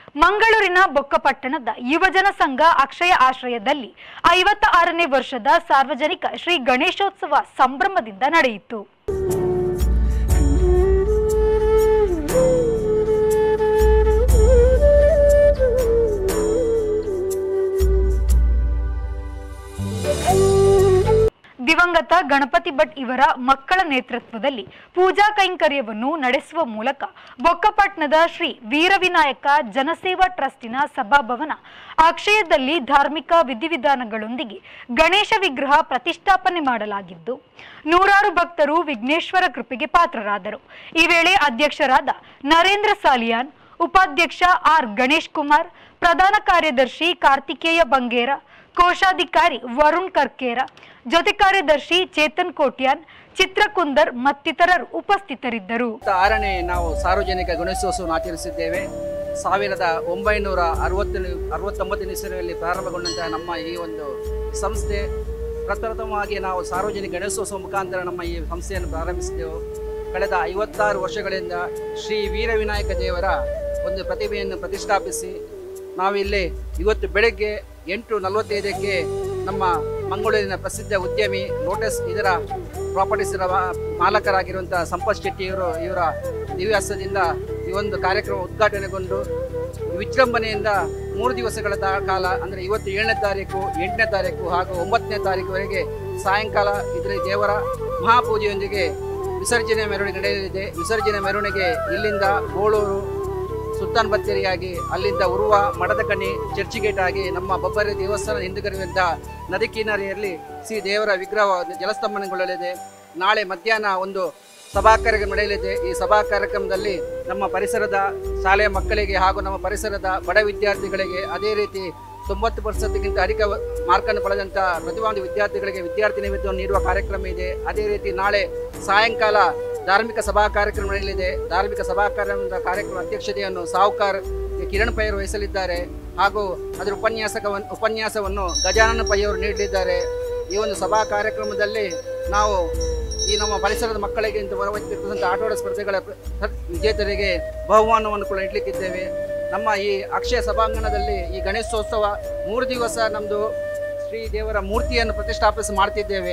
ಮಂಗಳೂರಿನ ಬೊಕ್ಕಪಟ್ಟಣದ ಯುವಜನ ಸಂಘ ಅಕ್ಷಯ ಆಶ್ರಯದಲ್ಲಿ ಐವತ್ತ ಆರನೇ ವರ್ಷದ ಸಾರ್ವಜನಿಕ ಶ್ರೀ ಗಣೇಶೋತ್ಸವ ಸಂಭ್ರಮದಿಂದ ನಡೆಯಿತು ದಿವಂಗತ ಗಣಪತಿ ಭಟ್ ಇವರ ಮಕ್ಕಳ ನೇತೃತ್ವದಲ್ಲಿ ಪೂಜಾ ಕೈಂಕರ್ಯವನ್ನು ನಡೆಸುವ ಮೂಲಕ ಬೊಕ್ಕಪಟ್ಟಣದ ಶ್ರೀ ವೀರವಿನಾಯಕ ಜನಸೇವಾ ಟ್ರಸ್ಟಿನ ಸಭಾಭವನ ಅಕ್ಷಯದಲ್ಲಿ ಧಾರ್ಮಿಕ ವಿಧಿವಿಧಾನಗಳೊಂದಿಗೆ ಗಣೇಶ ವಿಗ್ರಹ ಪ್ರತಿಷ್ಠಾಪನೆ ಮಾಡಲಾಗಿದ್ದು ನೂರಾರು ಭಕ್ತರು ವಿಘ್ನೇಶ್ವರ ಕೃಪೆಗೆ ಪಾತ್ರರಾದರು ಈ ವೇಳೆ ಅಧ್ಯಕ್ಷರಾದ ನರೇಂದ್ರ ಸಾಲಿಯಾನ್ ಉಪಾಧ್ಯಕ್ಷ ಆರ್ ಗಣೇಶ್ ಕುಮಾರ್ ಪ್ರಧಾನ ಕಾರ್ಯದರ್ಶಿ ಕಾರ್ತಿಕೇಯ ಬಂಗೇರ ಕೋಶಾಧಿಕಾರಿ ವರುಣ್ ಕರ್ಕೇರ ಜೊತೆ ಕಾರ್ಯದರ್ಶಿ ಚೇತನ್ ಕೋಟ್ಯಾನ್ ಚಿತ್ರಕುಂದರ್ ಮತ್ತಿತರರು ಉಪಸ್ಥಿತರಿದ್ದರು ಇಪ್ಪತ್ತ ಆರನೇ ನಾವು ಸಾರ್ವಜನಿಕ ಗಣೇಶೋತ್ಸವವನ್ನು ಆಚರಿಸಿದ್ದೇವೆ ಸಾವಿರದ ಒಂಬೈನೂರ ಅರವತ್ತನೇ ಅರವತ್ತೊಂಬತ್ತನೇ ಇಸವಿಯಲ್ಲಿ ಪ್ರಾರಂಭಗೊಂಡಂತಹ ನಮ್ಮ ಈ ಒಂದು ಸಂಸ್ಥೆ ಪ್ರಪ್ರಥಮವಾಗಿ ನಾವು ಸಾರ್ವಜನಿಕ ಗಣೇಶೋತ್ಸವ ಮುಖಾಂತರ ನಮ್ಮ ಈ ಸಂಸ್ಥೆಯನ್ನು ಪ್ರಾರಂಭಿಸಿದೆವು ಕಳೆದ ಐವತ್ತಾರು ವರ್ಷಗಳಿಂದ ಶ್ರೀ ವೀರವಿನಾಯಕ ದೇವರ ಒಂದು ಪ್ರತಿಮೆಯನ್ನು ಪ್ರತಿಷ್ಠಾಪಿಸಿ ನಾವಿಲ್ಲಿ ಇವತ್ತು ಬೆಳಗ್ಗೆ ಎಂಟು ನಲವತ್ತೈದಕ್ಕೆ ನಮ್ಮ ಮಂಗಳೂರಿನ ಪ್ರಸಿದ್ಧ ಉದ್ಯಮಿ ಲೋಟಸ್ ಇದರ ಪ್ರಾಪರ್ಟೀಸ್ ಮಾಲಕರಾಗಿರುವಂಥ ಸಂಪತ್ ಶೆಟ್ಟಿಯವರು ಇವರ ದಿವ್ಯಾಸದಿಂದ ಈ ಒಂದು ಕಾರ್ಯಕ್ರಮ ಉದ್ಘಾಟನೆಗೊಂಡು ವಿಜೃಂಭಣೆಯಿಂದ ಮೂರು ದಿವಸಗಳ ತಾ- ಕಾಲ ಅಂದರೆ ಇವತ್ತು ಏಳನೇ ತಾರೀಕು ಎಂಟನೇ ತಾರೀಕು ಹಾಗೂ ಒಂಬತ್ತನೇ ತಾರೀಕುವರೆಗೆ ಸಾಯಂಕಾಲ ಇದರ ದೇವರ ಮಹಾಪೂಜೆಯೊಂದಿಗೆ ವಿಸರ್ಜನೆ ಮೆರವಣಿಗೆ ನಡೆಯಲಿದೆ ವಿಸರ್ಜನೆ ಮೆರವಣಿಗೆ ಇಲ್ಲಿಂದ ಗೋಳೂರು ಸುಲ್ತಾನ್ ಬತ್ತೇರಿಯಾಗಿ ಅಲ್ಲಿಂದ ಉರುವ ಮಡದ ಕಣಿ ಚರ್ಚಿಗೇಟ್ ಆಗಿ ನಮ್ಮ ಬಬ್ಬರಿ ದೇವಸ್ಥಾನ ಹಿಂದುಗರಿವಿದ್ದ ನದಿ ಕಿನಾರೆಯಲ್ಲಿ ಶ್ರೀ ದೇವರ ವಿಗ್ರಹ ಜಲಸ್ತಂಭನೆಗೊಳ್ಳಲಿದೆ ನಾಳೆ ಮಧ್ಯಾಹ್ನ ಒಂದು ಸಭಾ ಕಾರ್ಯಕ್ರಮ ನಡೆಯಲಿದೆ ಈ ಸಭಾ ಕಾರ್ಯಕ್ರಮದಲ್ಲಿ ನಮ್ಮ ಪರಿಸರದ ಶಾಲೆಯ ಮಕ್ಕಳಿಗೆ ಹಾಗೂ ನಮ್ಮ ಪರಿಸರದ ಬಡ ವಿದ್ಯಾರ್ಥಿಗಳಿಗೆ ಅದೇ ರೀತಿ ತೊಂಬತ್ತು ಪರ್ಸೆಂಟ್ಗಿಂತ ಅಧಿಕ ಮಾರ್ಕನ್ನು ಪಡೆದಂಥ ಪ್ರತಿಭಾವಂತ ವಿದ್ಯಾರ್ಥಿಗಳಿಗೆ ವಿದ್ಯಾರ್ಥಿ ನಿಮಿತ್ತವನ್ನು ನೀಡುವ ಕಾರ್ಯಕ್ರಮ ಇದೆ ಅದೇ ರೀತಿ ನಾಳೆ ಸಾಯಂಕಾಲ ಧಾರ್ಮಿಕ ಸಭಾ ಕಾರ್ಯಕ್ರಮ ನಡೆಯಲಿದೆ ಧಾರ್ಮಿಕ ಸಭಾ ಕಾರ್ಯಕ್ರಮದ ಕಾರ್ಯಕ್ರಮ ಅಧ್ಯಕ್ಷತೆಯನ್ನು ಸಾಹುಕಾರ್ ಕಿರಣ್ ಪೈ ಅವರು ವಹಿಸಲಿದ್ದಾರೆ ಹಾಗೂ ಅದರ ಉಪನ್ಯಾಸಕವನ್ನು ಉಪನ್ಯಾಸವನ್ನು ಗಜಾನನ ಪೈ ಅವರು ನೀಡಲಿದ್ದಾರೆ ಈ ಒಂದು ಸಭಾ ಕಾರ್ಯಕ್ರಮದಲ್ಲಿ ನಾವು ಈ ನಮ್ಮ ಪರಿಸರದ ಮಕ್ಕಳಿಗೆ ಇಂದು ಹೊರಹೊತ್ತಿರ್ತಕ್ಕಂಥ ಆಟೋಟ ಸ್ಪರ್ಧೆಗಳ ಪ್ರ- ವಿಜೇತರಿಗೆ ಬಹುಮಾನವನ್ನು ಕೂಡ ಇಡ್ಲಿಕ್ಕಿದ್ದೇವೆ ನಮ್ಮ ಈ ಅಕ್ಷಯ ಸಭಾಂಗಣದಲ್ಲಿ ಈ ಗಣೇಶೋತ್ಸವ ಮೂರು ದಿವಸ ನಮ್ಮದು ಶ್ರೀ ದೇವರ ಮೂರ್ತಿಯನ್ನು ಪ್ರತಿಷ್ಠಾಪಿಸಿ ಮಾಡ್ತಿದ್ದೇವೆ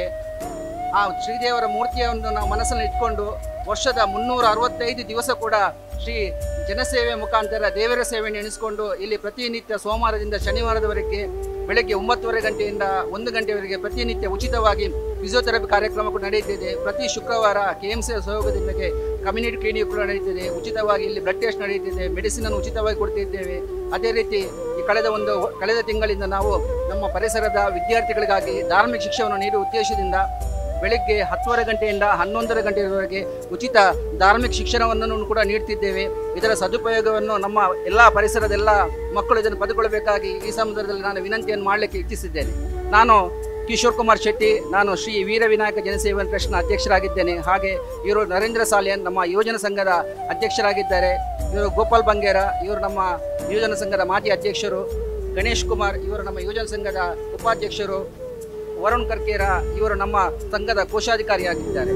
ಆ ಶ್ರೀದೇವರ ಮೂರ್ತಿಯನ್ನು ನಾವು ಮನಸ್ಸಲ್ಲಿ ಇಟ್ಕೊಂಡು ವರ್ಷದ ಮುನ್ನೂರ ಅರವತ್ತೈದು ದಿವಸ ಕೂಡ ಶ್ರೀ ಜನಸೇವೆ ಮುಖಾಂತರ ದೇವರ ಸೇವೆಯನ್ನು ಎಣಿಸಿಕೊಂಡು ಇಲ್ಲಿ ಪ್ರತಿನಿತ್ಯ ಸೋಮವಾರದಿಂದ ಶನಿವಾರದವರೆಗೆ ಬೆಳಗ್ಗೆ ಒಂಬತ್ತುವರೆ ಗಂಟೆಯಿಂದ ಒಂದು ಗಂಟೆವರೆಗೆ ಪ್ರತಿನಿತ್ಯ ಉಚಿತವಾಗಿ ಫಿಸಿಯೋಥೆರಪಿ ಕಾರ್ಯಕ್ರಮ ಕೂಡ ನಡೆಯುತ್ತಿದೆ ಪ್ರತಿ ಶುಕ್ರವಾರ ಕೆ ಎಂ ಸಿ ಸಹಯೋಗದೊಂದಿಗೆ ಕಮ್ಯುನಿಟಿ ಕ್ಲಿನಿಕ್ ಕೂಡ ನಡೆಯುತ್ತಿದೆ ಉಚಿತವಾಗಿ ಇಲ್ಲಿ ಬ್ಲಡ್ ಟೆಸ್ಟ್ ನಡೆಯುತ್ತಿದೆ ಮೆಡಿಸಿನ್ ಅನ್ನು ಉಚಿತವಾಗಿ ಕೊಡ್ತಿದ್ದೇವೆ ಅದೇ ರೀತಿ ಈ ಕಳೆದ ಒಂದು ಕಳೆದ ತಿಂಗಳಿಂದ ನಾವು ನಮ್ಮ ಪರಿಸರದ ವಿದ್ಯಾರ್ಥಿಗಳಿಗಾಗಿ ಧಾರ್ಮಿಕ ಶಿಕ್ಷಣವನ್ನು ನೀಡುವ ಉದ್ದೇಶದಿಂದ ಬೆಳಿಗ್ಗೆ ಹತ್ತುವರೆ ಗಂಟೆಯಿಂದ ಹನ್ನೊಂದರ ಗಂಟೆಯವರೆಗೆ ಉಚಿತ ಧಾರ್ಮಿಕ ಶಿಕ್ಷಣವನ್ನು ಕೂಡ ನೀಡ್ತಿದ್ದೇವೆ ಇದರ ಸದುಪಯೋಗವನ್ನು ನಮ್ಮ ಎಲ್ಲ ಪರಿಸರದ ಎಲ್ಲ ಮಕ್ಕಳು ಇದನ್ನು ಪಡೆದುಕೊಳ್ಳಬೇಕಾಗಿ ಈ ಸಂದರ್ಭದಲ್ಲಿ ನಾನು ವಿನಂತಿಯನ್ನು ಮಾಡಲಿಕ್ಕೆ ಇಚ್ಛಿಸಿದ್ದೇನೆ ನಾನು ಕಿಶೋರ್ ಕುಮಾರ್ ಶೆಟ್ಟಿ ನಾನು ಶ್ರೀ ವೀರವಿನಾಯಕ ಜನಸೇವನ ಟ್ರಸ್ಟ್ನ ಅಧ್ಯಕ್ಷರಾಗಿದ್ದೇನೆ ಹಾಗೆ ಇವರು ನರೇಂದ್ರ ಸಾಲಿಯನ್ ನಮ್ಮ ಯೋಜನಾ ಸಂಘದ ಅಧ್ಯಕ್ಷರಾಗಿದ್ದಾರೆ ಇವರು ಗೋಪಾಲ್ ಬಂಗೇರ ಇವರು ನಮ್ಮ ಯೋಜನಾ ಸಂಘದ ಮಾಜಿ ಅಧ್ಯಕ್ಷರು ಗಣೇಶ್ ಕುಮಾರ್ ಇವರು ನಮ್ಮ ಯೋಜನಾ ಸಂಘದ ಉಪಾಧ್ಯಕ್ಷರು ವರುಣ್ ಕರ್ಕೇರ ಇವರು ನಮ್ಮ ಸಂಘದ ಕೋಶಾಧಿಕಾರಿಯಾಗಿದ್ದಾರೆ